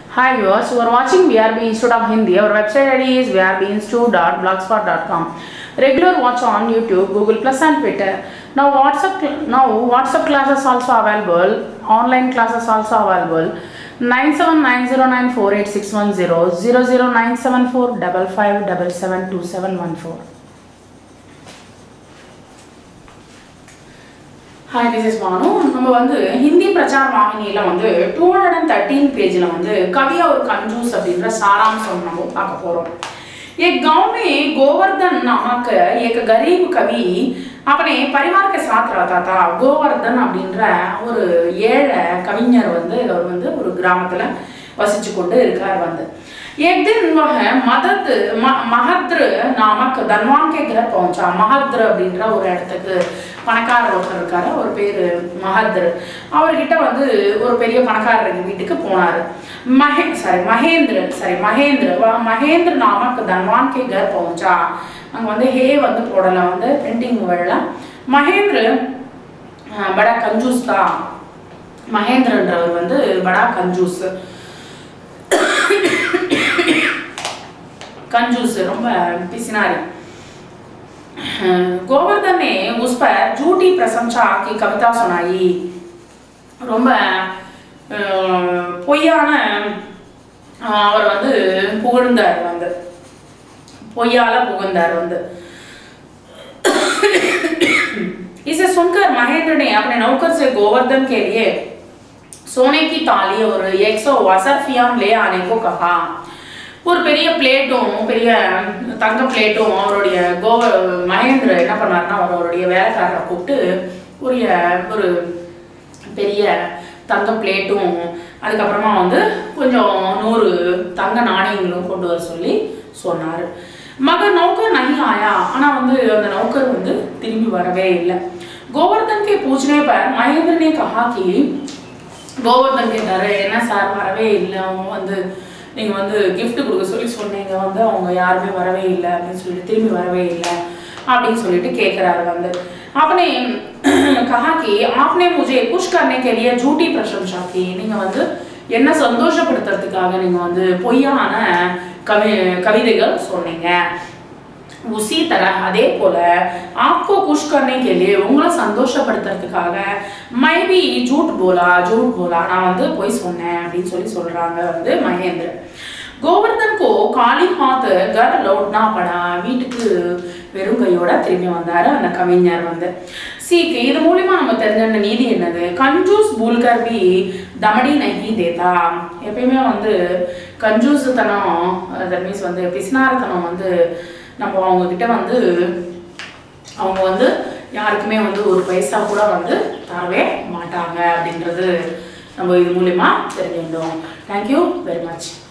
Hi viewers, you are watching VRB Institute of Hindi. Our website ID is vrbinstitute.blogspot.com. Regular watch on YouTube, Google Plus and Twitter. Now WhatsApp cl- now WhatsApp classes also available. Online classes also available. 9790948610 00974 55772714. Hi this is Bhanu நம்ம வந்து ஹிந்தி பிரச்சார வாகினியில் வந்து two hundred and thirteen பேஜில் வந்து கவியா ஒரு கஞ்சூஸ் அப்படின்ற சாராம்சம் நம்ம பார்க்க போகிறோம் एक गांव में गोवर्धन नामक एक गरीब कवि अपने परिवार के साथ रहता था கோவர்தன் அப்படின்ற ஒரு ஏழை கவிஞர் வந்து அவர் வந்து ஒரு கிராமத்துல வசிச்சு கொண்டு இருக்கார் வந்து एक दिन वह मदद म, महद्र नामक धनवान के घर पहुंचा महद्र அப்படின்ற ஒரு இடத்துக்கு பணக்காரர் ஒருத்தர் இருக்காரு அவர் பேரு மஹத்ர் அவர்கிட்ட வந்து ஒரு பெரிய பணக்காரர் வீட்டுக்கு போனாரு மகே சாரி மகேந்திர சாரி மகேந்திர வ- மகேந்திர நாமக் தன்வான் கே கர் பहुंचा அங்க வந்து ஹே வந்து போடல வந்து பிரிண்டிங் வேர்ல மகேந்திர அஹ், படா கஞ்சூஸ் தான் மகேந்திரன்றவர் வந்து படா கஞ்சூஸ் कंजूस ரொம்ப पिसिनारी गोवर्धन ने उस पर झूठी प्रशंसा की कविता सुनाई ரொம்ப அஹ், பொய்யான அஹ், அவர் வந்து புகழ்ந்தார் வந்து பொய்யால புகழ்ந்தார் வந்து इसे सुनकर महेंद्र ने अपने नौकर से गोवर्धन के लिए सोने की ताली और 100 वसरफियाम ले आने को कहा ஒரு பெரிய பிளேட்டும் பெரிய தங்க பிளேட்டும் அவருடைய கோவ மகேந்திர என்ன பண்ணாருன்னா அவருடைய வேலைக்காரரை கூப்பிட்டு ஒரு ஒரு பெரிய தங்க பிளேட்டும் அதுக்கப்புறமா வந்து கொஞ்சம் நூறு தங்க நாணயங்களும் கொண்டு வர சொல்லி சொன்னார் மகன் நௌக்கர் நகி ஆயா ஆனா வந்து அந்த நௌக்கர் வந்து திரும்பி வரவே இல்லை கோவர்தன் கே பூछने पर महेंद्र ने कहा कि கோவர்தன் கேட்டாரு என்ன சார் வரவே இல்லை அவங்க வந்து நீங்க வந்து gift கொடுக்க சொல்லி சொன்னீங்க வந்து அவங்க யாருமே வரவே இல்லை அப்படின்னு சொல்லிட்டு திரும்பி வரவே இல்லை அப்படின்னு சொல்லிட்டு கேட்குறாரு வந்து आपने कहा कि आपने मुझे खुश करने के लिए झूठी प्रशंसा की நீங்க வந்து என்ன சந்தோஷப்படுத்துறதுக்காக நீங்க வந்து பொய்யான கவி கவிதைகள் சொன்னீங்க उसी तरह அதே போல आपको खुश करने के लिए உங்களை சந்தோஷப்படுத்துறதுக்காக மை பி ஜூட் போலா ஜூட் போலா நான் வந்து பொய் சொன்னேன் அப்படின்னு சொல்லி சொல்றாங்க வந்து மகேந்திர கோவர்தன் கோ காலி ஹாத் கர் லோட்னா படா வீட்டுக்கு வெறும் கையோட திரும்பி வந்தாரு அந்த கவிஞர் வந்து சீக்கு இது மூலியமா நம்ம தெரிஞ்ச நீதி என்னது கஞ்சூஸ் பூல்கர் பி தமடி நகி தேதா எப்பயுமே வந்து கஞ்சூஸ் தனம் தட் மீன்ஸ் வந்து பிஸ்னாரத்தனம் வந்து நம்ம அவங்க கிட்ட வந்து அவங்க வந்து யாருக்குமே வந்து ஒரு பைசா கூட வந்து தரவே மாட்டாங்க அப்படின்றது நம்ம இது மூலியமா தெரிஞ்சுக்கிட்டோம் தேங்க்யூ வெரி மச்